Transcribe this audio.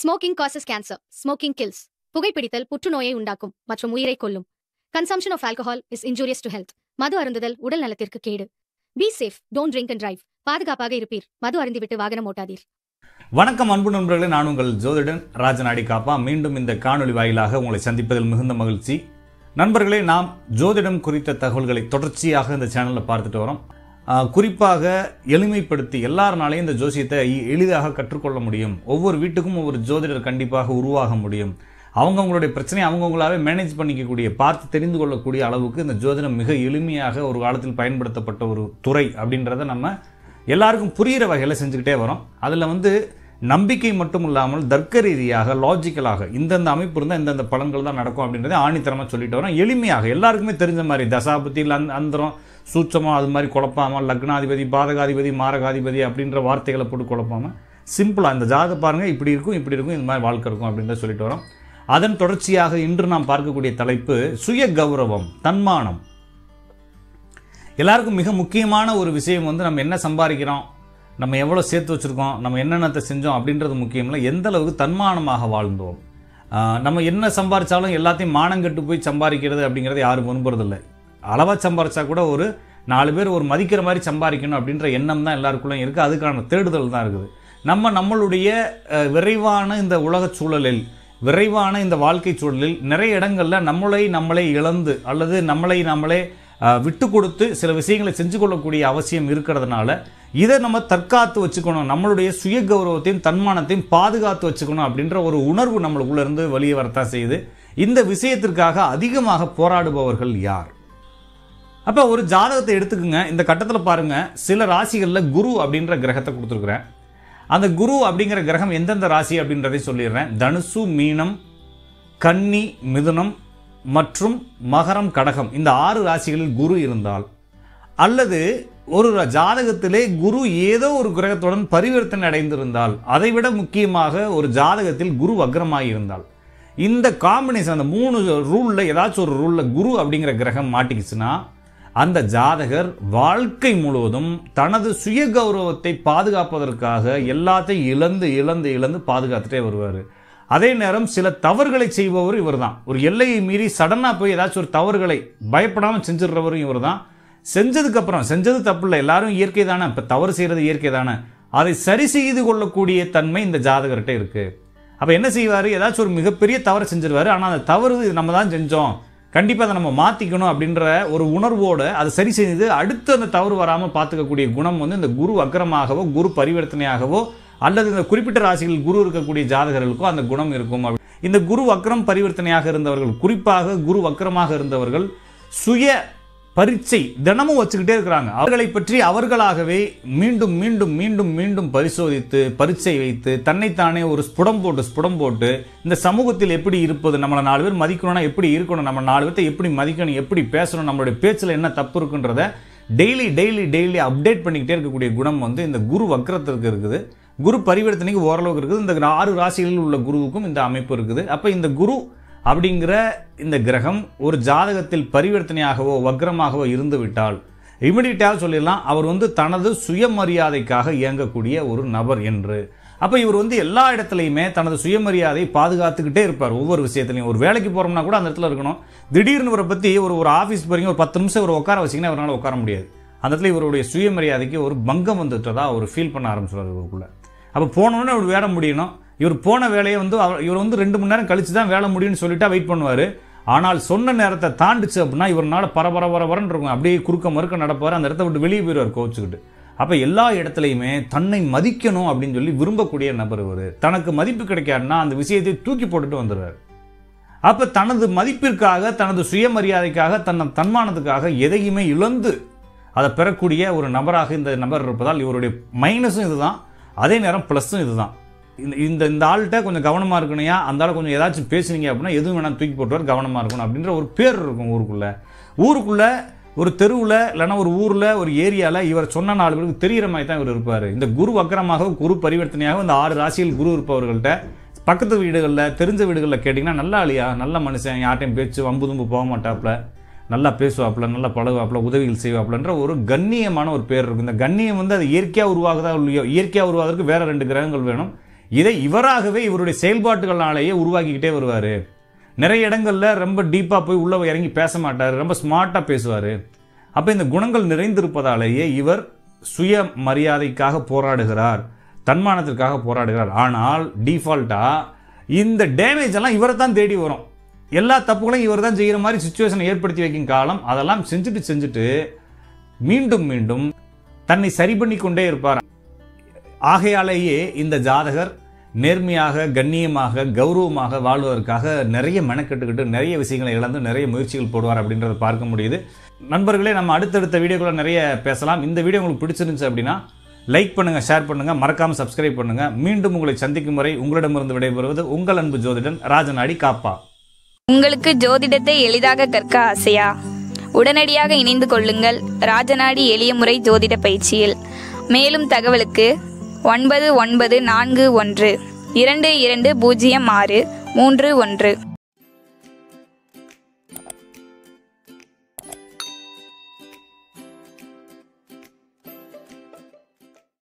smoking causes cancer smoking kills புகைப்பிடித்தல் புற்றுநோயை உண்டாக்கும் மற்றும் உயிரை கொல்லும் consumption of alcohol is injurious to health மது அருந்துதல் உடல் நலத்திற்கு கேடு be safe don't drink and drive பாதுகாப்பாக இருப்பீர் மது அருந்திவிட்டு வாகனம் ஓட்டாதீர் வணக்கம் அன்பு நண்பர்களே நான் உங்கள் ஜோதிடன் ராஜநாடி காப்பா மீண்டும் இந்த காணொளி வாயிலாக உங்களை சந்திப்பதில் மிகுந்த மகிழ்ச்சி நண்பர்களே நாம் ஜோதிடம் குறித்த தகவல்களை தொடர்ச்சியாக இந்த சேனலில் பார்த்துட்டு வரோம் ஆஹ், குறிப்பாக எளிமைப்படுத்தி எல்லாருனாலையும் இந்த ஜோசியத்தை எ- எளிதாக கற்றுக்கொள்ள முடியும் ஒவ்வொரு வீட்டுக்கும் ஒவ்வொரு ஜோதிடர் கண்டிப்பாக உருவாக முடியும் அவங்கவுங்களுடைய பிரச்சனையை அவங்கவுங்களாவே மேனேஜ் பண்ணிக்கக்கூடிய பார்த்து தெரிந்து கொள்ளக்கூடிய அளவுக்கு இந்த ஜோதிடம் மிக எளிமையாக ஒரு காலத்தில் பயன்படுத்தப்பட்ட ஒரு துறை அப்படின்றத நம்ம எல்லாருக்கும் புரிகிற வகையில் செஞ்சுக்கிட்டே வரோம் அதில் வந்து நம்பிக்கை மட்டும் இல்லாமல் தர்க்க ரீதியாக லாஜிக்கலாக இந்தந்த அமைப்பு இருந்தால் இந்தந்த பலன்கள் தான் நடக்கும் அப்படின்றத ஆணித்தரமாக சொல்லிட்டு வரோம் எளிமையாக எல்லாருக்குமே தெரிஞ்ச மாதிரி தசாபதியில் அந்த அந்தரம் சூட்சமாக அது மாதிரி குழப்பாமல் லக்னாதிபதி பாதகாதிபதி மாரகாதிபதி அப்படின்ற வார்த்தைகளை போட்டு குழப்பாமல் சிம்பிளாக இந்த ஜாதக பாருங்கள் இப்படி இருக்கும் இப்படி இருக்கும் இந்த மாதிரி வாழ்க்கை இருக்கும் அப்படின்றத சொல்லிட்டு வரோம் அதன் தொடர்ச்சியாக இன்று நாம் பார்க்கக்கூடிய தலைப்பு சுய கௌரவம் தன்மானம் எல்லாருக்கும் மிக முக்கியமான ஒரு விஷயம் வந்து நம்ம என்ன சம்பாதிக்கிறோம் நம்ம எவ்வளோ சேர்த்து வச்சுருக்கோம் நம்ம என்னென்னத்தை செஞ்சோம் அப்படின்றது முக்கியம் இல்லை எந்த அளவுக்கு தன்மானமாக வாழ்ந்தோம் ஆஹ் நம்ம என்ன சம்பாரிச்சாலும் எல்லாத்தையும் மானங்கெட்டு போய் சம்பாதிக்கிறது அப்படிங்கிறது யாரும் விரும்புறதில்லை அளவாக சம்பாரிச்சா கூட ஒரு நாலு பேர் ஒரு மதிக்கிற மாதிரி சம்பாதிக்கணும் அப்படின்ற எண்ணம் தான் எல்லாருக்குள்ளேயும் இருக்குது அதுக்கான தேடுதல் தான் இருக்குது நம்ம நம்மளுடைய அஹ், விரைவான இந்த உலகச் சூழலில் விரைவான இந்த வாழ்க்கை சூழலில் நிறைய இடங்களில் நம்மளை நம்மளே இழந்து அல்லது நம்மளை நம்மளே அஹ், விட்டு கொடுத்து சில விஷயங்களை செஞ்சு கொள்ளக்கூடிய அவசியம் இருக்கிறதுனால இதை நம்ம தற்காத்து வச்சுக்கணும் நம்மளுடைய சுய கௌரவத்தையும் தன்மானத்தையும் பாதுகாத்து வச்சுக்கணும் அப்படின்ற ஒரு உணர்வு நம்மளுக்குள்ள இருந்து வெளியே வரத்தான் செய்யுது இந்த விஷயத்திற்காக அதிகமாக போராடுபவர்கள் யார் அப்போ ஒரு ஜாதகத்தை எடுத்துக்கோங்க இந்த கட்டத்தில் பாருங்க சில ராசிகளில் குரு அப்படின்ற கிரகத்தை கொடுத்துருக்குறேன் அந்த குரு அப்படிங்கிற கிரகம் எந்தெந்த ராசி அப்படின்றதை சொல்லிடுறேன் தனுசு மீனம் கன்னி மிதுனம் மற்றும் மகரம் கடகம் இந்த ஆறு ராசிகளில் குரு இருந்தால் அல்லது ஒரு ர- ஜாதகத்திலே குரு ஏதோ ஒரு கிரகத்துடன் பரிவர்த்தனை அடைந்திருந்தால் அதைவிட முக்கியமாக ஒரு ஜாதகத்தில் குரு வக்ரமாக இருந்தால் இந்த காம்பினேஷன் அந்த மூணு ரூலில் ஏதாச்சும் ஒரு ரூலில் குரு அப்படிங்கிற கிரகம் மாட்டிக்கிச்சுன்னா அந்த ஜாதகர் வாழ்க்கை முழுவதும் தனது சுய கௌரவத்தை பாதுகாப்பதற்காக எல்லாத்தையும் இழந்து இழந்து இழந்து பாதுகாத்துட்டே வருவார் அதே நேரம் சில தவறுகளை செய்பவர் இவர்தான் ஒரு எல்லையை மீறி சடனாக போய் ஏதாச்சும் ஒரு தவறுகளை பயப்படாமல் செஞ்சிடுறவரும் இவர் தான் செஞ்சதுக்கப்புறம் செஞ்சது தப்பு இல்லை எல்லாரும் இயற்கை தானே இப்போ தவறு செய்கிறது இயற்கை தானே அதை சரி செய்து கொள்ளக்கூடிய தன்மை இந்த ஜாதகர்கிட்ட இருக்கு அப்போ என்ன செய்வார் ஏதாச்சும் ஒரு மிகப்பெரிய தவறை செஞ்சிருவாரு ஆனால் அந்த தவறு நம்ம தான் செஞ்சோம் கண்டிப்பாக அதை நம்ம மாற்றிக்கணும் அப்படின்ற ஒரு உணர்வோடு அதை சரி செய்து அடுத்து அந்த தவறு வராமல் பார்த்துக்கக்கூடிய குணம் வந்து இந்த குரு வக்கரமாகவோ குரு பரிவர்த்தனையாகவோ அல்லது இந்த குறிப்பிட்ட ராசிகளில் குரு இருக்கக்கூடிய ஜாதகர்களுக்கோ அந்த குணம் இருக்கும் அப்படி- இந்த குரு வக்ரம் பரிவர்த்தனையாக இருந்தவர்கள் குறிப்பாக குரு வக்ரமாக இருந்தவர்கள் சுய பரீட்சை தினமும் வச்சுக்கிட்டே இருக்கிறாங்க அவர்களை பற்றி அவர்களாகவே மீண்டும் மீண்டும் மீண்டும் மீண்டும் பரிசோதித்து பரீட்சை வைத்து தன்னைத்தானே ஒரு ஸ்புடம் போட்டு ஸ்புடம் போட்டு இந்த சமூகத்தில் எப்படி இருப்பது நம்மளை நாலு பேர் மதிக்கணும்னா எப்படி இருக்கணும் நம்ம நாலு பேர்த்தை எப்படி மதிக்கணும் எப்படி பேசணும் நம்மளுடைய பேச்சில் என்ன தப்பு இருக்குன்றத டெய்லி டெய்லி டெய்லி அப்டேட் பண்ணிக்கிட்டே இருக்கக்கூடிய குணம் வந்து இந்த குரு வக்ரத்திற்கு இருக்குது குரு பரிவர்த்தனைக்கு ஓரளவுக்கு இருக்குது இந்த ஆறு ராசிகளில் உள்ள குருவுக்கும் இந்த அமைப்பு இருக்குது அப்போ இந்த குரு அப்படிங்கிற இந்த கிரகம் ஒரு ஜாதகத்தில் பரிவர்த்தனையாகவோ வக்ரமாகவோ இருந்து விட்டால் இமிடியட்டாக சொல்லிடலாம் அவர் வந்து தனது சுயமரியாதைக்காக இயங்கக்கூடிய ஒரு நபர் என்று அப்போ இவர் வந்து எல்லா இடத்துலையுமே தனது சுயமரியாதையை பாதுகாத்துக்கிட்டே இருப்பார் ஒவ்வொரு விஷயத்துலையும் ஒரு வேலைக்கு போகிறோம்னா கூட அந்த இடத்துல இருக்கணும் திடீர்னு இவரை பற்றி ஒரு ஒரு ஆஃபீஸ் போறீங்க ஒரு பத்து நிமிஷம் இவர் உட்கார வச்சிங்கன்னா இவரால் உட்கார முடியாது அந்த இடத்துல இவருடைய சுயமரியாதைக்கு ஒரு பங்கம் வந்துட்டதா அவர் ஃபீல் பண்ண ஆரம்பிச்சிடுவார் இவருக்குள்ள அப்போ போனோடனே அவர் வேலை முடியணும் இவர் போன வேலையை வந்து அவர் இவர் வந்து ரெண்டு மணி நேரம் கழிச்சு தான் வேலை முடியும்னு சொல்லிட்டா வெயிட் பண்ணுவார் ஆனால் சொன்ன நேரத்தை தாண்டிச்சு அப்படின்னா இவர்னால பரபர பரபரன்னு இருக்கும் அப்படியே குறுக்க மறுக்க நடப்பார் அந்த இடத்த விட்டு வெளியே போயிடுவார் கோச்சுக்கிட்டு அப்போ எல்லா இடத்துலையுமே தன்னை மதிக்கணும் அப்படின்னு சொல்லி விரும்பக்கூடிய நபர் இவர் தனக்கு மதிப்பு கிடைக்காதுன்னா அந்த விஷயத்தை தூக்கி போட்டுட்டு வந்துடுவார் அப்போ தனது மதிப்பிற்காக தனது சுயமரியாதைக்காக தன் தன்மானத்துக்காக எதையுமே இழந்து அதை பெறக்கூடிய ஒரு நபராக இந்த நபர் இருப்பதால் இவருடைய மைனஸும் இதுதான் அதே நேரம் ப்ளஸ்ஸும் இதுதான் இந்த இந்த இந்த ஆள்கிட்ட கொஞ்சம் கவனமாக இருக்கணுயா அந்த ஆள் கொஞ்சம் ஏதாச்சும் பேசுனீங்க அப்படின்னா எதுவும் வேணாம் தூக்கி போட்டுவார் கவனமாக இருக்கணும் அப்படின்ற ஒரு பேர் இருக்கும் ஊருக்குள்ள ஊருக்குள்ள ஒரு தெருவில் இல்லைன்னா ஒரு ஊரில் ஒரு ஏரியாவில் இவர் சொன்ன நாலு பேருக்கு தெரிகிற மாதிரி தான் இவர் இருப்பார் இந்த குரு வக்கரமாக குரு பரிவர்த்தனையாக இந்த ஆறு ராசியில் குரு இருப்பவர்கள்ட்ட பக்கத்து வீடுகளில் தெரிஞ்ச வீடுகளில் கேட்டிங்கன்னா நல்ல ஆளியா நல்ல மனுஷன் யார்ட்டையும் பேச்சு வம்பு தும்பு போக மாட்டாப்புல நல்லா பேசுவாப்புல நல்லா பழகுவாப்புல உதவிகள் செய்வாப்புலன்ற ஒரு கண்ணியமான ஒரு பேர் இருக்கும் இந்த கண்ணியம் வந்து அது இயற்கையாக உருவாகுதா இல்லையோ இயற்கையாக உருவாகிறதுக்கு வேற ரெண்டு கிரகங்கள் வேணும் இதை இவராகவே இவருடைய செயல்பாட்டுகளாலேயே உருவாக்கிக்கிட்டே வருவார் நிறைய இடங்கள்ல ரொம்ப டீப்பாக போய் உள்ள இறங்கி பேச மாட்டார் ரொம்ப ஸ்மார்ட்டாக பேசுவார் அப்போ இந்த குணங்கள் நிறைந்திருப்பதாலேயே இவர் சுய மரியாதைக்காக போராடுகிறார் தன்மானத்திற்காக போராடுகிறார் ஆனால் டிஃபால்ட்டாக இந்த டேமேஜ் எல்லாம் இவரை தான் தேடி வரும் எல்லா தப்புகளையும் இவர் தான் செய்கிற மாதிரி சுச்சுவேஷனை ஏற்படுத்தி வைக்கும் காலம் அதெல்லாம் செஞ்சுட்டு செஞ்சுட்டு மீண்டும் மீண்டும் தன்னை சரி பண்ணி கொண்டே இருப்பார் ஆகையாலேயே இந்த ஜாதகர் நேர்மையாக கண்ணியமாக கௌரவமாக வாழ்வதற்காக நிறைய மெனக்கெட்டுக்கிட்டு நிறைய விஷயங்களை இழந்து நிறைய முயற்சிகள் போடுவார் அப்படின்றத பார்க்க முடியுது நண்பர்களே நம்ம அடுத்தடுத்த வீடியோக்குள்ள நிறைய பேசலாம் இந்த வீடியோ உங்களுக்கு பிடிச்சிருந்துச்சு அப்படின்னா லைக் பண்ணுங்க ஷேர் பண்ணுங்க மறக்காம சப்ஸ்கிரைப் பண்ணுங்க மீண்டும் உங்களை சந்திக்கும் வரை உங்களிடமிருந்து விடைபெறுவது உங்கள் அன்பு ஜோதிடன் ராஜநாடி காப்பா உங்களுக்கு ஜோதிடத்தை எளிதாக கற்க ஆசையா உடனடியாக இணைந்து கொள்ளுங்கள் ராஜநாடி எளிய முறை ஜோதிட பயிற்சியில் மேலும் தகவலுக்கு ஒன்பது ஒன்பது நான்கு ஒன்று இரண்டு இரண்டு பூஜ்ஜியம் ஆறு மூன்று ஒன்று